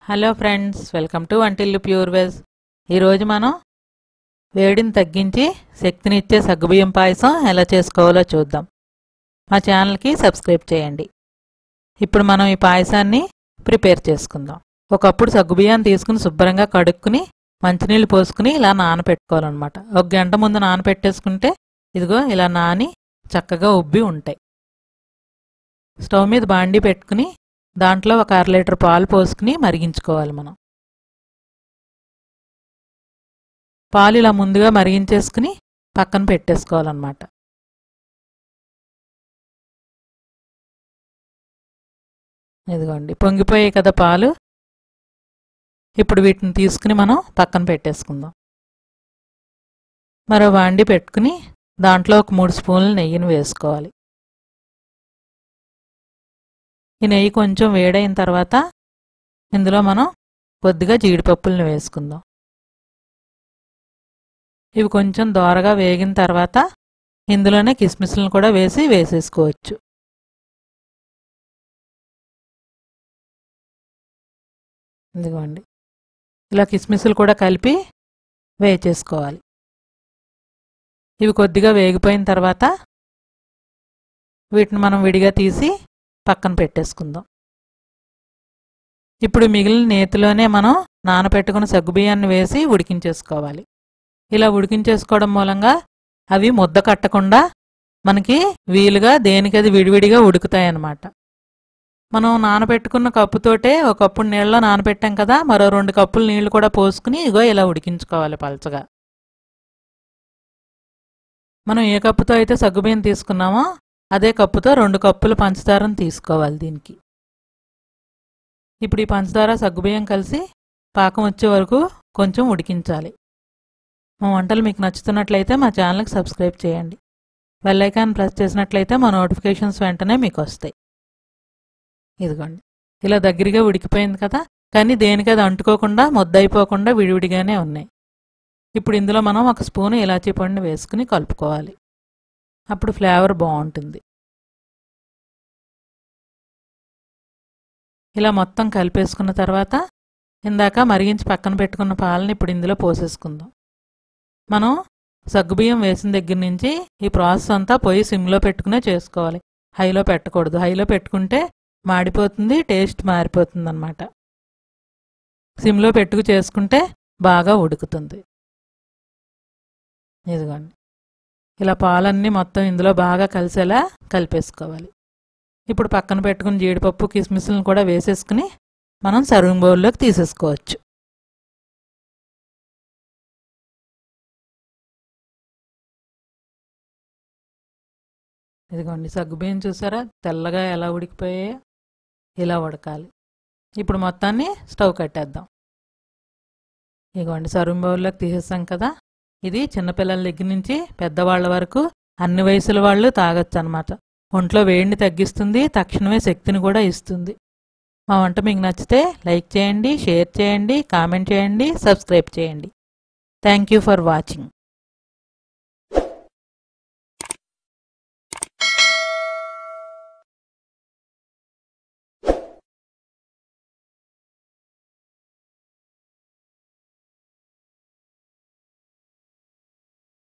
hello friends welcome to వంటిల్లు pure veg ఈరోజు మనం వేడిని తగ్గించి శక్తినిచ్చే సగ్గుబియ్యం పాయసం ఎలా చేసుకోవాలో చూద్దాం మా ఛానల్కి సబ్స్క్రైబ్ చేయండి ఇప్పుడు మనం ఈ పాయసాన్ని ప్రిపేర్ చేసుకుందాం ఒకప్పుడు సగ్గుబియ్యాన్ని తీసుకుని శుభ్రంగా కడుక్కుని మంచినీళ్ళు పోసుకుని ఇలా నానపెట్టుకోవాలన్నమాట ఒక గంట ముందు నానపెట్టేసుకుంటే ఇదిగో ఇలా నాని చక్కగా ఉబ్బి ఉంటాయి స్టవ్ మీద బాండి పెట్టుకుని దాంట్లో ఒక అర లీటర్ పాలు పోసుకుని మరిగించుకోవాలి మనం పాలు ఇలా ముందుగా మరిగించేసుకుని పక్కన పెట్టేసుకోవాలన్నమాట ఇదిగోండి పొంగిపోయాయి కదా పాలు ఇప్పుడు వీటిని తీసుకుని మనం పక్కన పెట్టేసుకుందాం మరో వాండి పెట్టుకుని దాంట్లో ఒక మూడు స్పూన్లు నెయ్యిని వేసుకోవాలి ఈ నెయ్యి కొంచెం వేడైన తర్వాత ఇందులో మనం కొద్దిగా జీడిపప్పులను వేసుకుందాం ఇవి కొంచెం దోరగా వేగిన తర్వాత ఇందులోనే కిస్మిస్లను కూడా వేసి వేసేసుకోవచ్చు ఇదిగోండి ఇలా కిస్మిస్లు కూడా కలిపి వేచేసుకోవాలి ఇవి కొద్దిగా వేగిపోయిన తర్వాత వీటిని మనం విడిగా తీసి పక్కన పెట్టేసుకుందాం ఇప్పుడు మిగిలిన నేతిలోనే మనం నానపెట్టుకున్న సగ్గుబియ్యాన్ని వేసి ఉడికించేసుకోవాలి ఇలా ఉడికించేసుకోవడం మూలంగా అవి ముద్ద కట్టకుండా మనకి వీలుగా దేనికది విడివిడిగా ఉడుకుతాయన్నమాట మనం నానబెట్టుకున్న కప్పుతోటే ఒక కప్పు నీళ్ళలో నానబెట్టాం కదా మరో రెండు కప్పులు నీళ్లు కూడా పోసుకుని ఇగో ఇలా ఉడికించుకోవాలి పలచగా మనం ఏ కప్పుతో అయితే సగ్గుబియ్యం తీసుకున్నామో అదే కప్పుతో రెండు కప్పులు పంచదారను తీసుకోవాలి దీనికి ఇప్పుడు ఈ పంచదార సగ్గుబియ్యం కలిసి పాకం వచ్చే వరకు కొంచెం ఉడికించాలి మా వంటలు మీకు నచ్చుతున్నట్లయితే మా ఛానల్కి సబ్స్క్రైబ్ చేయండి బెల్ ఐకాన్ ప్రెస్ చేసినట్లయితే మా నోటిఫికేషన్స్ వెంటనే మీకు వస్తాయి ఇదిగోండి ఇలా దగ్గరగా ఉడికిపోయింది కదా కానీ దేనికి అది అంటుకోకుండా ముద్దయిపోకుండా విడివిడిగానే ఉన్నాయి ఇప్పుడు ఇందులో మనం ఒక స్పూన్ ఇలాచీ పండుని వేసుకుని కలుపుకోవాలి అప్పుడు ఫ్లేవర్ బాగుంటుంది ఇలా మొత్తం కలిపేసుకున్న తర్వాత ఇందాక మరిగించి పక్కన పెట్టుకున్న పాలని ఇప్పుడు ఇందులో పోసేసుకుందాం మనం సగ్గుబియ్యం వేసిన దగ్గర నుంచి ఈ ప్రాసెస్ అంతా పొయ్యి సిమ్లో పెట్టుకునే చేసుకోవాలి హైలో పెట్టకూడదు హైలో పెట్టుకుంటే మాడిపోతుంది టేస్ట్ మారిపోతుంది అనమాట సిమ్లో పెట్టుకు చేసుకుంటే బాగా ఉడుకుతుంది ఇదిగోండి ఇలా పాలన్నీ మొత్తం ఇందులో బాగా కలిసేలా కలిపేసుకోవాలి ఇప్పుడు పక్కన పెట్టుకుని జీడిపప్పు కిస్మిస్లను కూడా వేసేసుకుని మనం సర్వింగ్ బౌల్లోకి తీసేసుకోవచ్చు ఇదిగోండి సగ్గుబియ్యం చూసారా తెల్లగా ఎలా ఉడికిపోయాయో ఇలా ఉడకాలి ఇప్పుడు మొత్తాన్ని స్టవ్ కట్టేద్దాం ఇదిగోండి సర్వింగ్ బౌల్లోకి తీసేసాం కదా ఇది చిన్నపిల్లల దగ్గర నుంచి పెద్దవాళ్ళ వరకు అన్ని వయసుల వాళ్ళు తాగొచ్చు అనమాట ఒంట్లో వేడిని తగ్గిస్తుంది తక్షణమే శక్తిని కూడా ఇస్తుంది మా వంట మీకు నచ్చితే లైక్ చేయండి షేర్ చేయండి కామెంట్ చేయండి సబ్స్క్రైబ్ చేయండి థ్యాంక్ యూ ఫర్ వాచింగ్